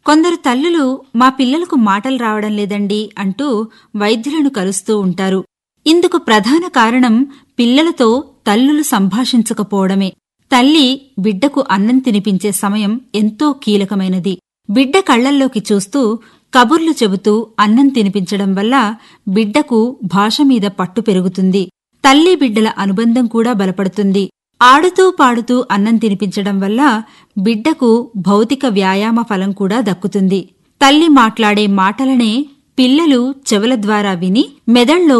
కొందరు తల్లులు మా పిల్లలకు మాటలు రావడం లేదండి అంటూ వైద్యులను కలుస్తూ ఉంటారు ఇందుకు ప్రధాన కారణం పిల్లలతో తల్లులు సంభాషించకపోవడమే తల్లి బిడ్డకు అన్నం తినిపించే సమయం ఎంతో కీలకమైనది బిడ్డ కళ్లల్లోకి చూస్తూ కబుర్లు చెబుతూ అన్నం తినిపించడం వల్ల బిడ్డకు భాష మీద పట్టు పెరుగుతుంది తల్లి బిడ్డల అనుబంధం కూడా బలపడుతుంది ఆడుతూ పాడుతూ అన్నం తినిపించడం వల్ల బిడ్డకు భౌతిక వ్యాయామ ఫలం కూడా దక్కుతుంది తల్లి మాట్లాడే మాటలనే పిల్లలు చెవుల ద్వారా విని మెదళ్లో